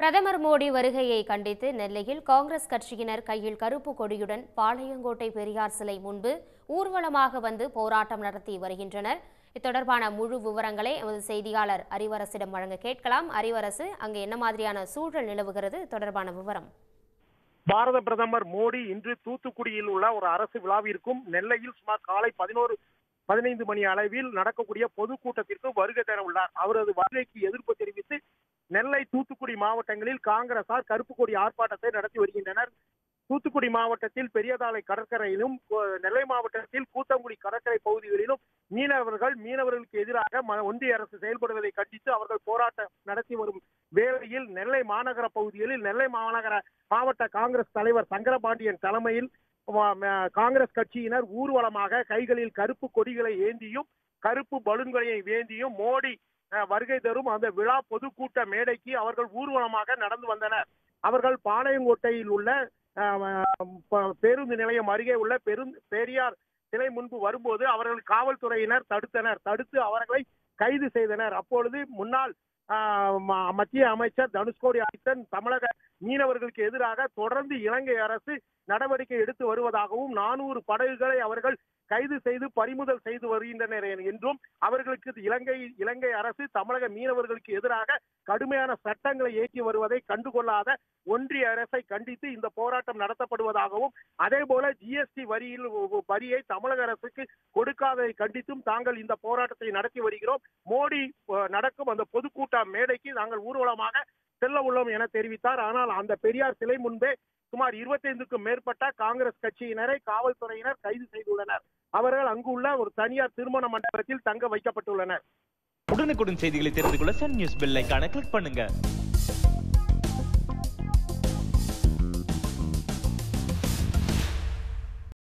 பிரதமர் மோடி வருகையை கண்டித்து நெல்லையில் காங்கிரஸ் கட்சியினர் கையில் கருப்பு கொடியுடன் பாளையங்கோட்டை பெரியார் சிலை முன்பு ஊர்வலமாக வந்து போராட்டம் நடத்தி வருகின்றனர் இத்தொடர்பான முழு விவரங்களை எமது செய்தியாளர் அறிவரசிடம் வழங்க கேட்கலாம் அறிவரசு அங்கு என்ன மாதிரியான சூழல் நிலவுகிறது இது தொடர்பான விவரம் பாரத பிரதமர் மோடி இன்று தூத்துக்குடியில் உள்ள ஒரு அரசு விழாவிற்கும் நெல்லையில் சுமார் காலை பதினோரு பதினைந்து மணி அளவில் நடக்கக்கூடிய பொதுக்கூட்டத்திற்கு வருகை தர உள்ளார் அவரது வருகைக்கு எதிர்ப்பு தெரிவித்து நெல்லை தூத்துக்குடி மாவட்டங்களில் காங்கிரசார் கருப்பு கொடி ஆர்ப்பாட்டத்தை நடத்தி வருகின்றனர் தூத்துக்குடி மாவட்டத்தில் பெரியதாலை கடற்கரையிலும் கொ- நெல்லை மாவட்டத்தில் கூத்தங்குடி கடற்கரை பகுதிகளிலும் மீனவர்கள் மீனவர்களுக்கு எதிராக ம- ஒன்றிய அரசு செயல்படுவதை கண்டித்து அவர்கள் போராட்டம் நடத்தி வரும் வேளையில் நெல்லை மாநகர பகுதிகளில் நெல்லை மாநகர மாவட்ட காங்கிரஸ் தலைவர் சங்கரபாண்டியன் தலைமையில் வ- ம- காங்கிரஸ் கட்சியினர் ஊர்வலமாக கைகளில் கருப்பு கொடிகளை ஏந்தியும் கருப்பு பலூன்களை ஏந்தியும் மோடி அஹ், வருகை தரும் அந்த விழா பொதுக்கூட்ட மேடைக்கு அவர்கள் ஊர்வலமாக நடந்து வந்தனர் அவர்கள் பாளையங்கோட்டையில் உள்ள அஹ், ப- பேருந்து நிலையம் அருகே உள்ள பெரும் பெரியார் சிலை முன்பு வரும்போது அவர்கள் காவல்துறையினர் தடுத்தனர் தடுத்து அவர்களை கைது செய்தனர் அப்பொழுது முன்னாள் ஆஹ், ம- மத்திய அமைச்சர் தனுஷ்கோடி அரசன் தமிழக மீனவர்களுக்கு எதிராக தொடர்ந்து இலங்கை அரசு நடவடிக்கை எடுத்து வருவதாகவும் நானூறு படகுகளை அவர்கள் கைது செய்து பறிமுதல் செய்து வருகின்றனர் என்றும் அவர்களுக்கு இலங்கை இலங்கை அரசு தமிழக மீனவர்களுக்கு எதிராக கடுமையான சட்டங்களை இயக்கி வருவதை கண்டுகொள்ளாத ஒன்றிய அரசை கண்டித்து இந்த போராட்டம் நடத்தப்படுவதாகவும் அதே போல ஜிஎஸ்டி வரியில் வரியை தமிழக அரசுக்கு கொடுக்காததை கண்டித்தும் தாங்கள் இந்த போராட்டத்தை நடத்தி வருகிறோம் மோடி அஹ், நடக்கும் அந்த பொதுக்கூட்ட மேடைக்கு நாங்கள் ஊர்வலமாக செல்ல உள்ளோம் என தெரிவித்தார் ஆனால் அந்த பெரியார் சிலை முன்பே சுமார் இருபத்தைந்துக்கும் மேற்பட்ட காங்கிரஸ் கட்சியினரை காவல்துறையினர் கைது செய்துள்ளனர் அவர்கள் அங்குள்ள ஒரு தனியார் திருமண மண்டபத்தில் தங்க வைக்கப்பட்டுள்ளனர் உடனுக்குடன் செய்திகளை தெரிந்து கொள்ள சன் நியூஸ் பெல் ஐகானை கிளிக் பண்ணுங்க